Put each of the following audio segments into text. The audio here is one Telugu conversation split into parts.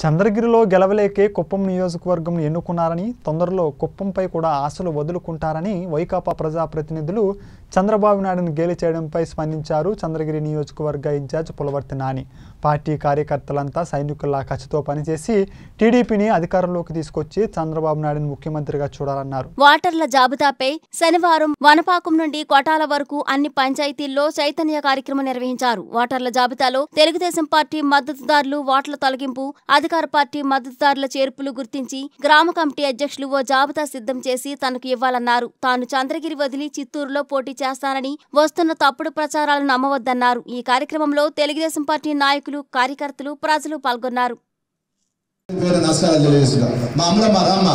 చంద్రగిరిలో గెలవలేకే కుప్పం నియోజకవర్గం ఎన్నుకున్నారని తొందరలో కుప్పంపై కూడా ఆశలు వదులుకుంటారని వైకాపా ప్రజాప్రతినిధులు చంద్రబాబు నాయుడును గేలి చేయడంపై స్పందించారు చంద్రగిరి నియోజకవర్గ ఇన్ఛార్జ్ పులవర్తి నాని పార్టీ కార్యకర్తలంతా సైనికుల్లా కసితో పనిచేసి టీడీపీని అధికారంలోకి తీసుకొచ్చి చంద్రబాబు నాయుడును ముఖ్యమంత్రిగా చూడాలన్నారు వాటర్ల జాబితాపై శనివారం వనపాకం నుండి కొటాల వరకు అన్ని పంచాయతీల్లో చైతన్య కార్యక్రమం నిర్వహించారు ఓటర్ల జాబితాలో తెలుగుదేశం పార్టీ మద్దతుదారులు ఓట్ల తొలగింపు అధికార పార్టీ మద్దతుదారుల చేర్పులు గుర్తించి గ్రామ కమిటీ అధ్యక్షులు ఓ జాబితా సిద్ధం చేసి తనకు ఇవ్వాలన్నారు తాను చంద్రగిరి వదిలి చిత్తూరులో పోటీ చేస్తానని వస్తున్న తప్పుడు ప్రచారాలను నమ్మవద్దన్నారు ఈ కార్యక్రమంలో తెలుగుదేశం పార్టీ నాయకులు కార్యకర్తలు ప్రజలు పాల్గొన్నారు పేరు నమస్కారాలు తెలియజేస్తున్నా మా అమ్మల మా రామ్మ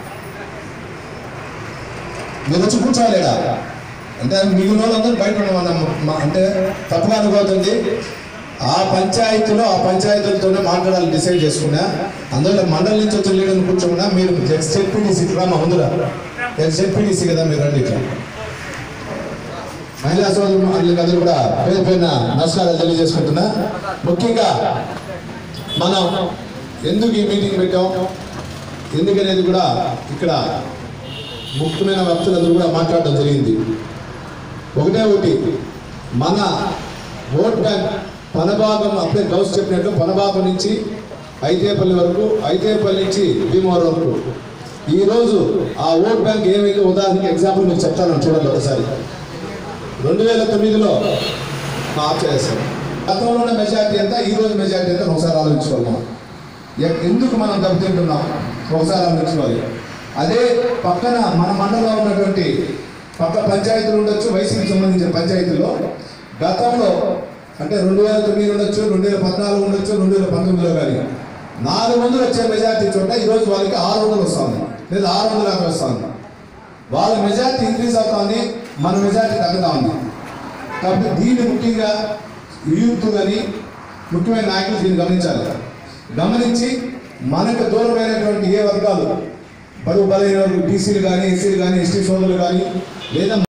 మీరు వచ్చి కూర్చోలేడా అంటే మిగిలిన వాళ్ళందరూ బయట ఉండమన్నా మా- అంటే తప్పుగా అనుకోతుంది ఆ పంచాయతీలో ఆ పంచాయతీలతోనే మాట్లాడాలి డిసైడ్ చేసుకున్నా అందులో మండలి నుంచి వచ్చిన లీడర్ని కూర్చోకుండా మీరు ఎక్స్ఎడ్పీడీసీ రామా ముందురా ఎక్స్ఎడ్పీడీసీ కదా మీరు రండి ఇట్లా మహిళా సోదరులు అందరూ కూడా పేరు పేరున నమస్కారాలు తెలియజేసుకుంటున్నా ముఖ్యంగా మనం ఎందుకు ఈ మీటింగ్ పెట్టాం ఎందుకనేది కూడా ఇక్కడ ముఖ్యమైన వ్యక్తులందరూ కూడా మాట్లాడడం జరిగింది ఒకటే ఒకటి మన ఓట్ బ్యాంక్ పనభాగం అప్పుడే గౌస్ చెప్పినట్టు పనభాగం నుంచి ఐతేపల్లి వరకు ఐతేపల్లి నుంచి భీమవరం వరకు ఈరోజు ఆ ఓట్ బ్యాంక్ ఏమైతే ఉదాహరణకి ఎగ్జాంపుల్ మీకు చెప్తాను చూడండి ఒకసారి రెండు వేల తొమ్మిదిలో ఆఫ్ చేస్తాం గతంలో ఉన్న మెజార్టీ ఎంత ఈ రోజు మెజార్టీ ఎంత ఒకసారి ఆలోచించుకోవాలి మనం ఎ- ఎందుకు మనం దెబ్బతింటున్నాం ఒకసారి ఆలోచించుకోవాలి అదే పక్కన మన మండలంలో ఉన్నటువంటి పక్క పంచాయతీలు ఉండొచ్చు వైసీపీకి సంబంధించిన పంచాయతీలో గతంలో అంటే రెండు వేల తొమ్మిది ఉండొచ్చు రెండు వేల పద్నాలుగు ఉండొచ్చు రెండు వేల పంతొమ్మిదిలో కానీ నాలుగు వందలు వచ్చే మెజార్టీ చోట ఈరోజు వాళ్ళకి ఆరు వందలు వస్తుంది లేదా ఆరు వందల యాభై వస్తుంది వాళ్ళ మెజార్టీ ఇంక్రీజ్ అవుతుంది మన మెజార్టీ తగ్గుతా ఉంది కాబట్టి దీన్ని ముఖ్యంగా యూత్ కానీ ముఖ్యమైన నాయకులు దీన్ని గమనించాలి గమనించి మనకు దూరమైనటువంటి ఏ వర్గాలు బడుగు బలైన బీసీలు కానీ ఎస్సీలు కానీ ఎస్టీ సోదరులు కానీ లేదా